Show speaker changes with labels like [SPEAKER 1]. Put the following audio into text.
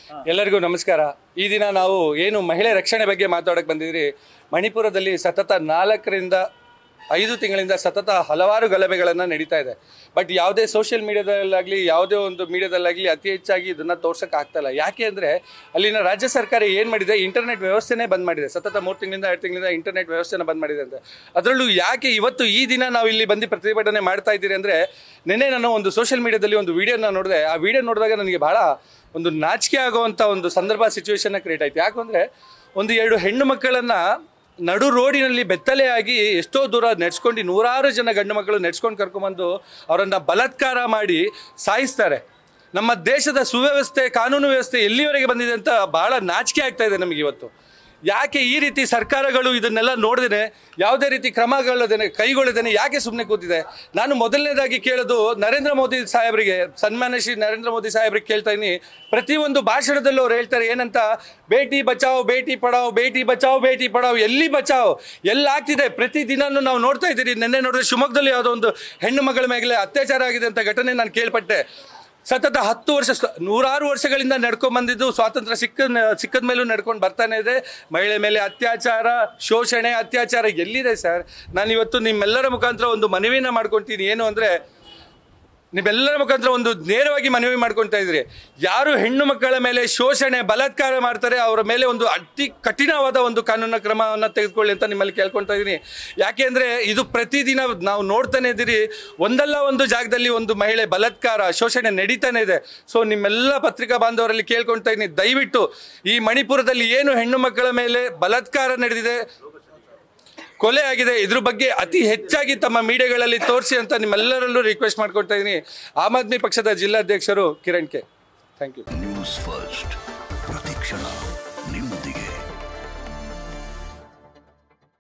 [SPEAKER 1] ಎಲ್ಲರಿಗೂ ನಮಸ್ಕಾರ ಈ ದಿನ ನಾವು ಏನು ಮಹಿಳೆ ರಕ್ಷಣೆ ಬಗ್ಗೆ ಮಾತಾಡೋಕೆ ಬಂದಿದ್ರಿ ಮಣಿಪುರದಲ್ಲಿ ಸತತ ನಾಲ್ಕರಿಂದ ಐದು ತಿಂಗಳಿಂದ ಸತತ ಹಲವಾರು ಗಲಭೆಗಳನ್ನು ನಡೀತಾ ಇದೆ ಬಟ್ ಯಾವುದೇ ಸೋಷಿಯಲ್ ಮೀಡಿಯಾದಲ್ಲಾಗಲಿ ಯಾವುದೇ ಒಂದು ಮೀಡಿಯಾದಲ್ಲಾಗಲಿ ಅತಿ ಹೆಚ್ಚಾಗಿ ಇದನ್ನು ತೋರ್ಸೋಕೆ ಆಗ್ತಾಯಿಲ್ಲ ಯಾಕೆ ಅಂದರೆ ಅಲ್ಲಿನ ರಾಜ್ಯ ಸರ್ಕಾರ ಏನು ಮಾಡಿದೆ ಇಂಟರ್ನೆಟ್ ವ್ಯವಸ್ಥೆನೇ ಬಂದ್ ಮಾಡಿದೆ ಸತತ ಮೂರು ತಿಂಗಳಿಂದ ಎರಡು ತಿಂಗಳಿಂದ ಇಂಟರ್ನೆಟ್ ವ್ಯವಸ್ಥೆನ ಬಂದ್ ಮಾಡಿದೆ ಅಂತ ಅದರಲ್ಲೂ ಯಾಕೆ ಇವತ್ತು ಈ ದಿನ ನಾವು ಇಲ್ಲಿ ಬಂದು ಪ್ರತಿಭಟನೆ ಮಾಡ್ತಾ ಇದ್ದೀರಿ ಅಂದರೆ ನಿನ್ನೆ ನಾನು ಒಂದು ಸೋಷಿಯಲ್ ಮೀಡಿಯಾದಲ್ಲಿ ಒಂದು ವಿಡಿಯೋನ ನೋಡಿದೆ ಆ ವಿಡಿಯೋ ನೋಡಿದಾಗ ನನಗೆ ಬಹಳ ಒಂದು ನಾಚಿಕೆ ಆಗುವಂಥ ಒಂದು ಸಂದರ್ಭ ಸಿಚುವೇಶನ್ನ ಕ್ರಿಯೇಟ್ ಆಯ್ತು ಯಾಕಂದರೆ ಒಂದು ಎರಡು ಹೆಣ್ಣು ಮಕ್ಕಳನ್ನು ನಡು ರೋಡಿನಲ್ಲಿ ಬೆತ್ತಲೆಯಾಗಿ ಎಷ್ಟೋ ದೂರ ನೆಡ್ಸ್ಕೊಂಡು ನೂರಾರು ಜನ ಗಂಡು ಮಕ್ಕಳು ನೆಡ್ಸ್ಕೊಂಡು ಕರ್ಕೊಂಬಂದು ಅವರನ್ನು ಬಲಾತ್ಕಾರ ಮಾಡಿ ಸಾಯಿಸ್ತಾರೆ ನಮ್ಮ ದೇಶದ ಸುವ್ಯವಸ್ಥೆ ಕಾನೂನು ವ್ಯವಸ್ಥೆ ಎಲ್ಲಿವರೆಗೆ ಬಂದಿದೆ ಅಂತ ಬಹಳ ನಾಚಿಕೆ ಆಗ್ತಾ ಇದೆ ನಮಗೆ ಇವತ್ತು ಯಾಕೆ ಈ ರೀತಿ ಸರ್ಕಾರಗಳು ಇದನ್ನೆಲ್ಲ ನೋಡಿದೇನೆ ಯಾವುದೇ ರೀತಿ ಕ್ರಮಗಳದೇನೆ ಕೈಗೊಳ್ಳದೇನೆ ಯಾಕೆ ಸುಮ್ಮನೆ ಕೂತಿದೆ ನಾನು ಮೊದಲನೇದಾಗಿ ಕೇಳೋದು ನರೇಂದ್ರ ಮೋದಿ ಸಾಹೇಬರಿಗೆ ಸನ್ಮಾನ್ಯ ಶ್ರೀ ನರೇಂದ್ರ ಮೋದಿ ಸಾಹೇಬ್ರಿಗೆ ಕೇಳ್ತಾ ಇದ್ದೀನಿ ಪ್ರತಿಯೊಂದು ಭಾಷಣದಲ್ಲೂ ಅವ್ರು ಹೇಳ್ತಾರೆ ಏನಂತ ಬೇಟಿ ಬಚಾವ್ ಬೇಟಿ ಪಡಾವ್ ಬೇಟಿ ಬಚಾವ್ ಬೇಟಿ ಪಡಾವ್ ಎಲ್ಲಿ ಬಚಾವ್ ಎಲ್ಲ ಆಗ್ತಿದೆ ಪ್ರತಿ ದಿನಾನು ನಾವು ನೋಡ್ತಾ ಇದ್ದೀರಿ ನಿನ್ನೆ ನೋಡಿದ್ರೆ ಶಿವಮೊಗ್ಗದಲ್ಲಿ ಯಾವುದೋ ಒಂದು ಹೆಣ್ಣು ಮಗಳ ಮೇಲೆ ಅತ್ಯಾಚಾರ ಆಗಿದೆ ಅಂತ ಘಟನೆ ನಾನು ಕೇಳ್ಪಟ್ಟೆ ಸತತ ಹತ್ತು ವರ್ಷ ಸ- ನೂರಾರು ವರ್ಷಗಳಿಂದ ನಡ್ಕೊಂಡ್ ಬಂದಿದ್ದು ಸ್ವಾತಂತ್ರ್ಯ ಸಿಕ್ಕ ಸಿಕ್ಕದ ಮೇಲೂ ನಡ್ಕೊಂಡು ಬರ್ತಾನೆ ಇದೆ ಮಹಿಳೆ ಮೇಲೆ ಅತ್ಯಾಚಾರ ಶೋಷಣೆ ಅತ್ಯಾಚಾರ ಎಲ್ಲಿದೆ ಸರ್ ನಾನು ಇವತ್ತು ನಿಮ್ಮೆಲ್ಲರ ಮುಖಾಂತರ ಒಂದು ಮನವಿನ ಮಾಡ್ಕೊತೀನಿ ಏನು ಅಂದರೆ ನಿಮ್ಮೆಲ್ಲರ ಮುಖಾಂತರ ಒಂದು ನೇರವಾಗಿ ಮನವಿ ಮಾಡ್ಕೊತಾ ಇದ್ರಿ ಯಾರು ಹೆಣ್ಣು ಮಕ್ಕಳ ಮೇಲೆ ಶೋಷಣೆ ಬಲಾತ್ಕಾರ ಮಾಡ್ತಾರೆ ಅವರ ಮೇಲೆ ಒಂದು ಅತಿ ಕಠಿಣವಾದ ಒಂದು ಕಾನೂನು ಕ್ರಮವನ್ನು ತೆಗೆದುಕೊಳ್ಳಿ ಅಂತ ನಿಮ್ಮಲ್ಲಿ ಕೇಳ್ಕೊತಾ ಇದ್ದೀನಿ ಯಾಕೆ ಅಂದರೆ ಇದು ಪ್ರತಿದಿನ ನಾವು ನೋಡ್ತಾನೆ ಇದ್ದೀರಿ ಒಂದಲ್ಲ ಒಂದು ಜಾಗದಲ್ಲಿ ಒಂದು ಮಹಿಳೆ ಬಲಾತ್ಕಾರ ಶೋಷಣೆ ನಡೀತಾನೆ ಇದೆ ಸೊ ನಿಮ್ಮೆಲ್ಲ ಪತ್ರಿಕಾ ಬಾಂಧವರಲ್ಲಿ ಕೇಳ್ಕೊತಾ ಇದ್ದೀನಿ ದಯವಿಟ್ಟು ಈ ಮಣಿಪುರದಲ್ಲಿ ಏನು ಹೆಣ್ಣು ಮಕ್ಕಳ ಮೇಲೆ ಬಲಾತ್ಕಾರ ನಡೆದಿದೆ ಕೊಲೆ ಆಗಿದೆ ಇದ್ರ ಬಗ್ಗೆ ಅತಿ ಹೆಚ್ಚಾಗಿ ತಮ್ಮ ಮೀಡಿಯಾಗಳಲ್ಲಿ ತೋರಿಸಿ ಅಂತ ನಿಮ್ಮೆಲ್ಲರಲ್ಲೂ ರಿಕ್ವೆಸ್ಟ್ ಮಾಡ್ಕೊಳ್ತಾ ಇದ್ದೀನಿ ಆಮ್ ಆದ್ಮಿ ಪಕ್ಷದ ಜಿಲ್ಲಾಧ್ಯಕ್ಷರು Kiran K thank you
[SPEAKER 2] News First ಪ್ರತಿಕ್ಷಣ